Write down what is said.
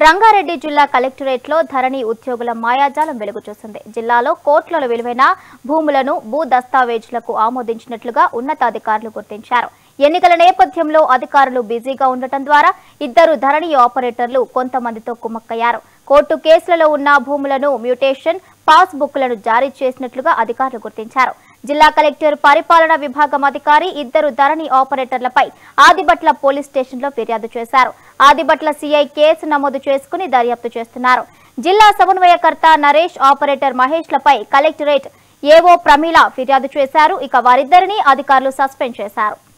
రంగారెడ్డి జిల్లా కలెక్టరేట్ లో ధరణి ఉద్యోగుల మాయాజాలం వెలుగు చూసింది జిల్లాలో కోట్ల విలువైన భూములను భూ దస్తావేజులకు ఆమోదించినట్లుగా ఉన్నతాధికారులు గుర్తించారు ఎన్నికల నేపథ్యంలో అధికారులు బిజీగా ఉండటం ద్వారా ఇద్దరు ధరణి ఆపరేటర్లు కొంతమందితో కుమ్మక్కయ్యారు కోర్టు కేసులలో ఉన్న భూములను మ్యూటేషన్ పాస్ బుక్లను జారీ చేసినట్లుగా అధికారులు గుర్తించారు జిల్లా కలెక్టర్ పరిపాలనా విభాగం అధికారి ఇద్దరు ధరణి ఆపరేటర్లపై ఆదిబట్ల పోలీస్ స్టేషన్లో ఫిర్యాదు చేశారు ఆదిబట్ల సీఐ కేసు నమోదు చేసుకుని దర్యాప్తు చేస్తున్నారు జిల్లా సమన్వయకర్త నరేష్ ఆపరేటర్ మహేష్లపై కలెక్టరేట్ ఏవో ప్రమీల ఫిర్యాదు చేశారు ఇక వారిద్దరిని అధికారులు సస్పెండ్ చేశారు